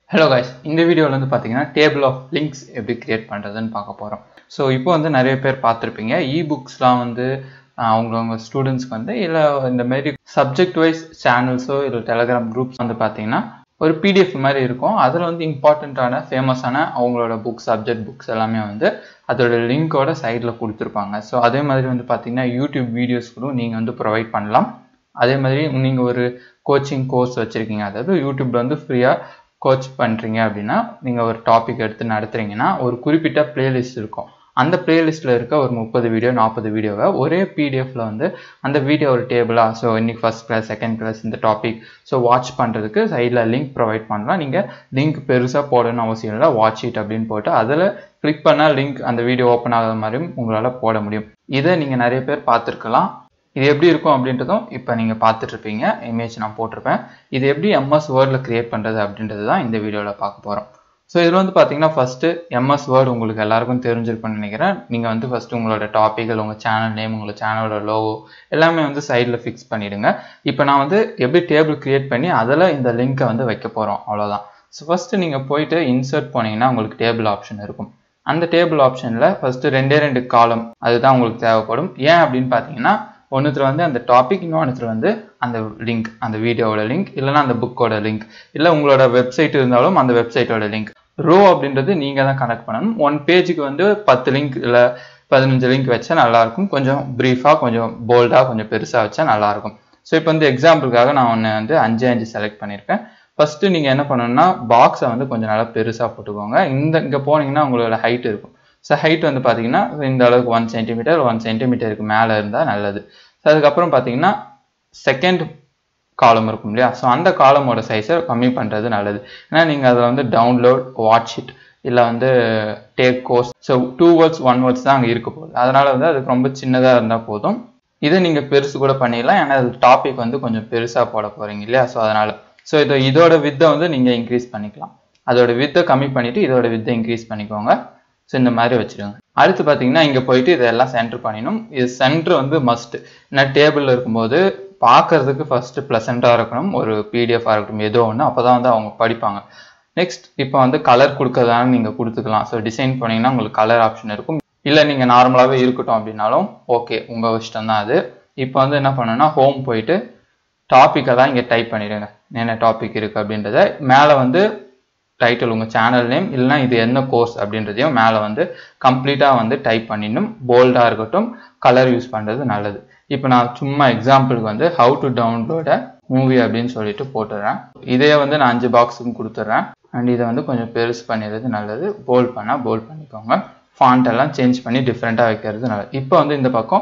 hello guys இந்த வீடியோவில் வந்து பார்த்தீங்கன்னா டேபிள் ஆஃப் லிங்க்ஸ் எப்படி கிரியேட் பண்ணுறதுன்னு பார்க்க போகிறோம் ஸோ இப்போ வந்து நிறைய பேர் பார்த்துருப்பீங்க இ புக்ஸ்லாம் வந்து ஆஹ், அவங்கவங்க ஸ்டூடெண்ட்ஸ்க்கு வந்து இல்லை இந்த மாதிரி சப்ஜெக்ட் வைஸ் சேனல்ஸோ இல்லை டெலகிராம் குரூப்ஸ் வந்து பார்த்தீங்கன்னா ஒரு பிடிஎஃப் மாதிரி இருக்கும் அதில் வந்து இம்பார்ட்டண்ட்டான ஃபேமஸான அவங்களோட புக்ஸ் சப்ஜெக்ட் புக்ஸ் எல்லாமே வந்து அதோட லிங்க்கோட சைடில் கொடுத்துருப்பாங்க ஸோ அதே மாதிரி வந்து பார்த்தீங்கன்னா யூடியூப் வீடியோஸ் கூட நீங்கள் வந்து ப்ரொவைட் பண்ணலாம் அதே மாதிரி நீங்கள் ஒரு கோச்சிங் கோர்ஸ் வச்சுருக்கீங்க அதாவது யூடியூப்ல வந்து ஃப்ரீயாக கோச் பண்ணுறீங்க அப்படின்னா நீங்கள் ஒரு டாபிக் எடுத்து நடத்துறீங்கன்னா ஒரு குறிப்பிட்ட பிளேலிஸ்ட் இருக்கும் அந்த பிளேலிஸ்ட்டில் இருக்க ஒரு முப்பது வீடியோ நாற்பது வீடியோவை ஒரே பிடிஎஃப்ல வந்து அந்த வீடியோ ஒரு டேபிளாக ஸோ இன்னைக்கு ஃபர்ஸ்ட் கிளாஸ் செகண்ட் கிளாஸ் இந்த டாபிக் ஸோ வாட்ச் பண்ணுறதுக்கு சைடில் லிங்க் ப்ரொவைட் பண்ணலாம் நீங்கள் லிங்க் பெருசாக போடணும்னு அவசியம் இல்லை வாட்ச் இட் அப்படின்னு போட்டு அதில் கிளிக் பண்ணால் லிங்க் அந்த வீடியோ ஓப்பன் ஆகாத மாதிரியும் உங்களால் போட முடியும் இதை நீங்கள் நிறைய பேர் பார்த்துருக்கலாம் இது எப்படி இருக்கும் அப்படின்றதும் இப்போ நீங்கள் பார்த்துட்டு இருப்பீங்க இமேஜ் நான் போட்டிருப்பேன் இது எப்படி எம்எஸ் வேர்டில் கிரியேட் பண்ணுறது அப்படின்றது தான் இந்த வீடியோவில் பார்க்க போகிறோம் ஸோ இதில் வந்து பார்த்தீங்கன்னா ஃபஸ்ட்டு எம்எஸ் வேர்டு உங்களுக்கு எல்லாருக்கும் தெரிஞ்சிருக்கும்னு நினைக்கிறேன் நீங்கள் வந்து ஃபஸ்ட்டு உங்களோட டாபிக் உங்கள் சேனல் நேம் உங்களோட சேனலோட லோகோ எல்லாமே வந்து சைடில் ஃபிக்ஸ் பண்ணிவிடுங்க இப்போ நான் வந்து எப்படி டேபிள் கிரியேட் பண்ணி அதில் இந்த லிங்க்கை வந்து வைக்க போகிறோம் அவ்வளோதான் ஸோ ஃபஸ்ட்டு நீங்கள் போயிட்டு இன்சர்ட் போனீங்கன்னா உங்களுக்கு டேபிள் ஆப்ஷன் இருக்கும் அந்த டேபிள் ஆப்ஷனில் ஃபஸ்ட்டு ரெண்டே ரெண்டு காலம் அதுதான் உங்களுக்கு தேவைப்படும் ஏன் அப்படின்னு பார்த்தீங்கன்னா ஒன்றுத்துல வந்து அந்த டாபிக் இன்னொன்றுத்துல வந்து அந்த லிங்க் அந்த வீடியோவோட லிங்க் இல்லைன்னா அந்த புக்கோட லிங்க் இல்லை உங்களோட வெப்சைட் இருந்தாலும் அந்த வெப்சைட்டோட லிங்க் ரோ அப்படின்றது நீங்கள் தான் கனெக்ட் பண்ணணும் ஒன் பேஜுக்கு வந்து பத்து லிங்க் இல்லை பதினஞ்சு லிங்க் வச்சா நல்லாயிருக்கும் கொஞ்சம் ப்ரீஃபாக கொஞ்சம் போல்டாக கொஞ்சம் பெருசாக வச்சா நல்லாயிருக்கும் ஸோ இப்போ வந்து எக்ஸாம்பிளுக்காக நான் ஒன்று வந்து அஞ்சு அஞ்சு செலக்ட் பண்ணியிருக்கேன் ஃபஸ்ட்டு நீங்கள் என்ன பண்ணணும்னா பாக்ஸை வந்து கொஞ்சம் நல்லா பெருசாக போட்டுக்கோங்க இந்த இங்கே போனீங்கன்னா உங்களோட ஹைட் இருக்கும் ஸோ ஹைட் வந்து பார்த்தீங்கன்னா இந்த அளவுக்கு ஒன் சென்டிமீட்டர் ஒன் சென்டிமீட்டருக்கு மேலே இருந்தால் நல்லது ஸோ அதுக்கப்புறம் பார்த்தீங்கன்னா செகண்ட் காலம் இருக்கும் இல்லையா ஸோ அந்த காலமோட சைஸை கம்மி பண்ணுறது நல்லது ஏன்னா நீங்கள் அதில் வந்து டவுன்லோட் வாட்ச் இட் இல்லை வந்து take course so two words one words தான் அங்கே இருக்க போகுது அதனால் வந்து அதுக்கு ரொம்ப சின்னதாக இருந்தால் போதும் இதை நீங்கள் பெருசு கூட பண்ணிடலாம் ஏன்னா அது டாபிக் வந்து கொஞ்சம் பெருசாக போட போகிறீங்க இல்லையா ஸோ அதனால் ஸோ இது இதோட வித்தை வந்து நீங்கள் இன்க்ரீஸ் பண்ணிக்கலாம் அதோட வித்தை கம்மி பண்ணிவிட்டு இதோட வித்தை இன்க்ரீஸ் பண்ணிக்கோங்க ஸோ இந்த மாதிரி வச்சுருங்க அடுத்து பார்த்தீங்கன்னா இங்கே போயிட்டு இதெல்லாம் சென்டர் பண்ணிடணும் இது சென்டர் வந்து மஸ்ட் ஏன்னா டேபிளில் இருக்கும்போது பார்க்கறதுக்கு ஃபஸ்ட்டு ப்ளசண்ட்டாக இருக்கணும் ஒரு பிடிஎஃபாக இருக்கட்டும் ஏதோ ஒன்று அப்போ தான் வந்து அவங்க படிப்பாங்க நெக்ஸ்ட் இப்போ வந்து கலர் கொடுக்கறதான நீங்கள் கொடுத்துக்கலாம் ஸோ டிசைன் பண்ணீங்கன்னா உங்களுக்கு கலர் ஆப்ஷன் இருக்கும் இல்லை நீங்கள் நார்மலாகவே இருக்கட்டும் அப்படின்னாலும் ஓகே உங்கள் இஷ்டம் தான் அது இப்போ வந்து என்ன பண்ணணும்னா ஹோம் போயிட்டு டாப்பிக்கை தான் இங்கே டைப் பண்ணிடுங்க என்ன டாபிக் இருக்குது அப்படின்றத மேலே வந்து டைட்டில் உங்கள் சேனல் நேம் இல்லைனா இது என்ன கோர்ஸ் அப்படின்றதையும் மேலே வந்து கம்ப்ளீட்டாக வந்து டைப் பண்ணிடணும் போல்டாக இருக்கட்டும் கலர் யூஸ் பண்ணுறது நல்லது இப்போ நான் சும்மா எக்ஸாம்பிளுக்கு வந்து ஹவு டு டவுன்லோட மூவி அப்படின்னு சொல்லிட்டு போட்டுடுறேன் இதே வந்து நான் அஞ்சு பாக்ஸுக்கும் கொடுத்துட்றேன் அண்ட் இதை வந்து கொஞ்சம் பெருசு பண்ணிடுறது நல்லது போல்ட் பண்ணால் போல்ட் பண்ணிக்கோங்க ஃபாண்ட் எல்லாம் சேஞ்ச் பண்ணி டிஃப்ரெண்ட்டாக வைக்கிறது நல்லது இப்போ வந்து இந்த பக்கம்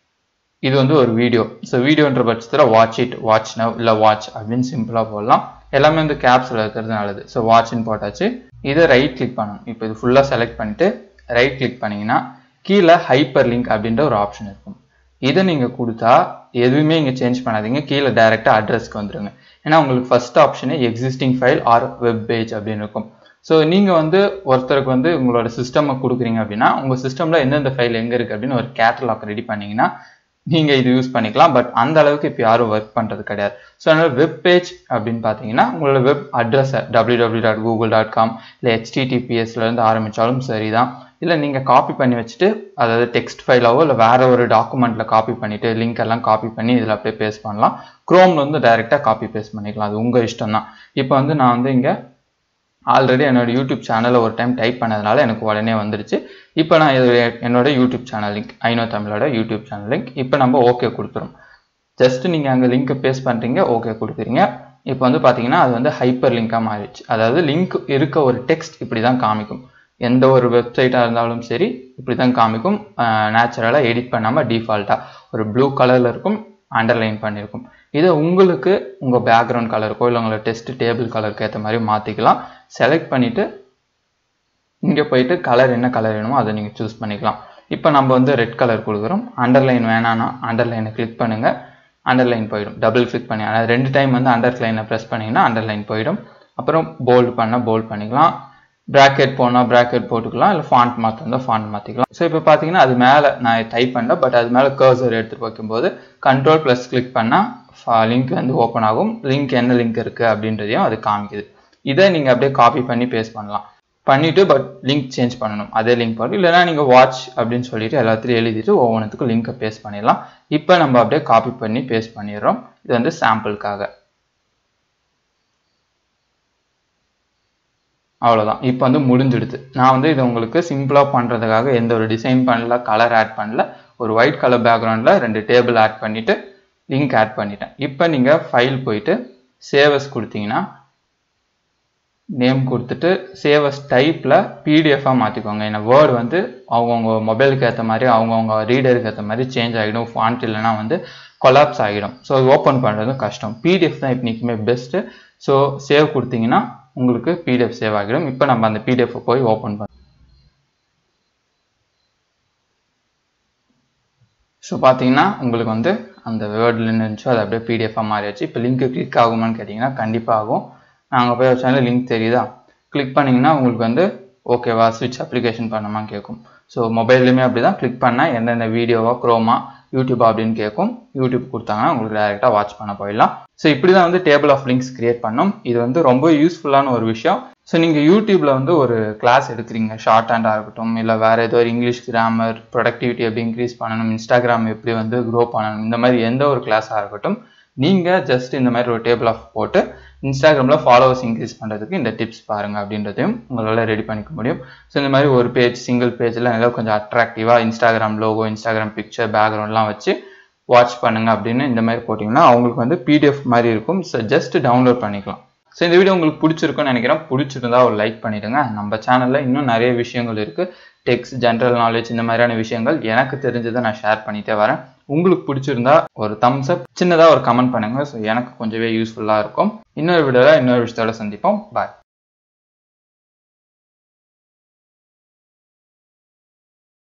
இது வந்து ஒரு வீடியோ ஸோ வீடியோன்ற பட்சத்தில் வாட்ச் இட் வாட்ச் நவ் இல்லை வாட்ச் அப்படின்னு சிம்பிளாக போடலாம் எல்லாமே வந்து கேப்ஸில் இருக்கிறது நல்லது ஸோ வாட்ச்னு போட்டாச்சு இதை ரைட் கிளிக் பண்ணணும் இப்போ இது ஃபுல்லாக செலக்ட் பண்ணிட்டு ரைட் கிளிக் பண்ணிங்கன்னா கீழே ஹைப்பர் லிங்க் அப்படின்ற ஒரு ஆப்ஷன் இருக்கும் இதை நீங்கள் கொடுத்தா எதுவுமே இங்கே சேஞ்ச் பண்ணாதீங்க கீழே டைரெக்டாக அட்ரஸ்க்கு வந்துடுங்க ஏன்னா உங்களுக்கு ஃபர்ஸ்ட் ஆப்ஷனே existing file or web page அப்படின்னு இருக்கும் ஸோ நீங்கள் வந்து ஒருத்தருக்கு வந்து உங்களோட சிஸ்டமை கொடுக்குறீங்க அப்படின்னா உங்கள் சிஸ்டமில் எந்தெந்த ஃபைல் எங்கே இருக்குது அப்படின்னு ஒரு கேட்டலாக் ரெடி பண்ணீங்கன்னா நீங்கள் இது யூஸ் பண்ணிக்கலாம் பட் அந்த அளவுக்கு இப்போ யாரும் ஒர்க் பண்ணுறது கிடையாது ஸோ அதனால் வெப் பேஜ் அப்படின்னு பார்த்தீங்கன்னா உங்களோட வெப் அட்ரஸை W W dot Google dot com இல்லை ஹெச்டிடிபிஎஸ்லேருந்து ஆரம்பித்தாலும் சரி தான் இல்லை நீங்கள் காப்பி பண்ணி வச்சுட்டு அதாவது டெக்ஸ்ட் ஃபைலாவோ இல்லை வேறு ஒரு டாக்குமெண்ட்டில் காப்பி பண்ணிவிட்டு லிங்க் எல்லாம் காப்பி பண்ணி இதில் அப்படியே பேஸ்ட் பண்ணலாம் க்ரோமில் வந்து டைரெக்டாக காப்பி பேஸ்ட் பண்ணிக்கலாம் அது உங்கள் இஷ்டம் தான் இப்போ வந்து நான் வந்து இங்கே ஆல்ரெடி என்னோட யூடியூப் சேனலை ஒரு டைம் டைப் பண்ணதுனால எனக்கு உடனே வந்துருச்சு இப்போ நான் இது என்னோட யூடியூப் சேனல் லிங்க் ஐநோ தமிழோட யூடியூப் சேனல் லிங்க் இப்போ நம்ம ஓகே கொடுத்துரும் ஜஸ்ட் நீங்கள் அங்கே லிங்க்கை பேஸ்ட் பண்ணுறீங்க ஓகே கொடுக்குறீங்க இப்போ வந்து பார்த்தீங்கன்னா அது வந்து ஹைப்பர் லிங்காக மாறிடுச்சு அதாவது லிங்க் இருக்க ஒரு டெக்ஸ்ட் இப்படி தான் காமிக்கும் எந்த ஒரு வெப்சைட்டாக இருந்தாலும் சரி இப்படி தான் காமிக்கும் நேச்சுரலாக எடிட் பண்ணாமல் டிஃபால்ட்டாக ஒரு ப்ளூ கலரில் இருக்கும் அண்டர்லைன் பண்ணியிருக்கும் இதை உங்களுக்கு உங்கள் பேக்ரவுண்ட் கலருக்கோ இல்லை உங்களோட டெஸ்ட் டேபிள் கலருக்கு ஏற்ற மாதிரி மாற்றிக்கலாம் செலக்ட் பண்ணிவிட்டு இங்கே போயிட்டு கலர் என்ன கலர் வேணுமோ அதை நீங்கள் சூஸ் பண்ணிக்கலாம் இப்போ நம்ம வந்து ரெட் கலர் கொடுக்குறோம் அண்டர்லைன் வேணான்னா அண்டர்லைனை கிளிக் பண்ணுங்கள் அண்டர்லைன் போயிடும் டபுள் கிளிக் பண்ணி அதாவது ரெண்டு டைம் வந்து அண்டர்லைனை ப்ரெஸ் பண்ணிங்கன்னா அண்டர்லைன் போயிடும் அப்புறம் போல்டு பண்ணால் போல்ட் பண்ணிக்கலாம் ப்ராக்கெட் போனால் ப்ராக்கெட் போட்டுக்கலாம் இல்லை ஃபாண்ட் மாற்றிருந்தா ஃபாண்ட் மாற்றிக்கலாம் ஸோ இப்போ பார்த்தீங்கன்னா அது மேலே நான் டைப் பண்ணல பட் அது மேலே கர்சர் எடுத்துகிட்டு வைக்கும்போது கண்ட்ரோல் ப்ளஸ் கிளிக் பண்ணால் லிங்க் வந்து ஓப்பன் ஆகும் லிங்க் என்ன லிங்க் இருக்குது அப்படின்றதையும் அது காமிக்குது இதை நீங்கள் அப்படியே காப்பி பண்ணி பேஸ்ட் பண்ணலாம் பண்ணிவிட்டு பட் லிங்க் சேஞ்ச் பண்ணணும் அதே லிங்க் போட்டு இல்லைனா நீங்கள் வாட்ச் அப்படின்னு சொல்லிட்டு எல்லாத்தையும் எழுதிட்டு ஒவ்வொன்றுத்துக்கும் லிங்க்கை பேஸ்ட் பண்ணிடலாம் இப்போ நம்ம அப்படியே காப்பி பண்ணி பேஸ்ட் பண்ணிடுறோம் இது வந்து சாம்பிளுக்காக அவ்வளோதான் இப்போ வந்து முடிஞ்சிடுது நான் வந்து இது உங்களுக்கு சிம்பிளாக பண்ணுறதுக்காக எந்த ஒரு டிசைன் பண்ணல கலர் ஆட் பண்ணல ஒரு ஒயிட் கலர் பேக்ரவுண்டில் ரெண்டு டேபிள் ஆட் பண்ணிவிட்டு லிங்க் ஆட் பண்ணிட்டேன் இப்போ நீங்கள் ஃபைல் போயிட்டு சேவஸ் கொடுத்தீங்கன்னா நேம் கொடுத்துட்டு சேவஸ் டைப்பில் பிடிஎஃபாக மாற்றிக்கோங்க ஏன்னா வேர்டு வந்து அவங்கவுங்க மொபைலுக்கு ஏற்ற மாதிரி அவங்கவுங்க ரீடருக்கு ஏற்ற மாதிரி சேஞ்ச் ஆகிடும் ஃபாண்ட் இல்லைனா வந்து கொலாப்ஸ் ஆகிடும் ஸோ ஓப்பன் பண்ணுறதும் கஷ்டம் பிடிஎஃப் தான் இன்றைக்குமே பெஸ்ட்டு ஸோ சேவ் கொடுத்தீங்கன்னா உங்களுக்கு பிடிஎஃப் சேவ் ஆகிடும் இப்போ நம்ம அந்த பிடிஎஃப் போய் ஓப்பன் பண்ண ஸோ பார்த்தீங்கன்னா உங்களுக்கு வந்து அந்த வேர்டில் இருந்துச்சோ அது அப்படியே பிடிஎஃபாக மாறியாச்சு இப்போ லிங்க்கு கிளிக் ஆகுமான்னு கேட்டிங்கன்னா கண்டிப்பாக ஆகும் நாங்கள் போய் வச்சாலும் லிங்க் தெரியுதா கிளிக் பண்ணிங்கன்னா உங்களுக்கு வந்து ஓகேவா ஸ்விட்ச் அப்ளிகேஷன் பண்ணுமா கேட்கும் ஸோ மொபைல்லையுமே அப்படி தான் கிளிக் பண்ணால் எந்தெந்த வீடியோவா க்ரோமா யூடியூப் அப்படின்னு கேட்கும் யூடியூப் கொடுத்தாங்கன்னா உங்களுக்கு டேரெக்டாக வாட்ச் பண்ண போயிடலாம் ஸோ இப்படி தான் வந்து டேபிள் ஆஃப் லிங்க்ஸ் கிரியேட் பண்ணோம் இது வந்து ரொம்ப யூஸ்ஃபுல்லான ஒரு விஷயம் ஸோ நீங்கள் யூடியூப்பில் வந்து ஒரு கிளாஸ் எடுக்கிறீங்க ஷார்ட் ஹேண்டாக இருக்கட்டும் இல்லை வேறு ஏதோ ஒரு இங்கிலீஷ் கிராமர் ப்ரொடக்டிவிட்டி எப்படி இன்க்ரீஸ் பண்ணணும் இன்ஸ்டாகிராம் எப்படி வந்து க்ரோ பண்ணணும் இந்த மாதிரி எந்த ஒரு கிளாஸாக இருக்கட்டும் நீங்கள் ஜஸ்ட் இந்த மாதிரி ஒரு டேபிள் ஆஃப் போட்டு இன்ஸ்டாகிராமில் ஃபாலோவர்ஸ் இன்க்ரீஸ் பண்ணுறதுக்கு இந்த டிப்ஸ் பாருங்கள் அப்படின்றதையும் உங்களால் ரெடி பண்ணிக்க முடியும் ஸோ இந்த மாதிரி ஒரு பேஜ் சிங்கிள் பேஜில் நல்லா கொஞ்சம் அட்ராக்டிவாக இன்ஸ்டாகிராம் லோகோ இன்ஸ்டாகிராம் பிக்சர் பேக்ரவுண்ட்லாம் வச்சு வாட்ச் பண்ணுங்க அப்படின்னு இந்த மாதிரி போட்டிங்கன்னா அவங்களுக்கு வந்து பிடிஎஃப் மாதிரி இருக்கும் ஸோ ஜஸ்ட் டவுன்லோட் பண்ணிக்கலாம் ஸோ இந்த வீடியோ உங்களுக்கு பிடிச்சிருக்குன்னு நினைக்கிறேன் பிடிச்சிருந்தா ஒரு லைக் பண்ணிடுங்க நம்ம சேனலில் இன்னும் நிறைய விஷயங்கள் இருக்குது டெக்ஸ்ட் ஜென்ரல் நாலேஜ் இந்த மாதிரியான விஷயங்கள் எனக்கு தெரிஞ்சதை நான் ஷேர் பண்ணிட்டே வரேன் உங்களுக்கு பிடிச்சிருந்தா ஒரு தம்ஸ் அப் சின்னதாக ஒரு கமெண்ட் பண்ணுங்க ஸோ எனக்கு கொஞ்சமே யூஸ்ஃபுல்லாக இருக்கும் இன்னொரு வீடியோவில் இன்னொரு விஷயத்தோட சந்திப்போம் பாய்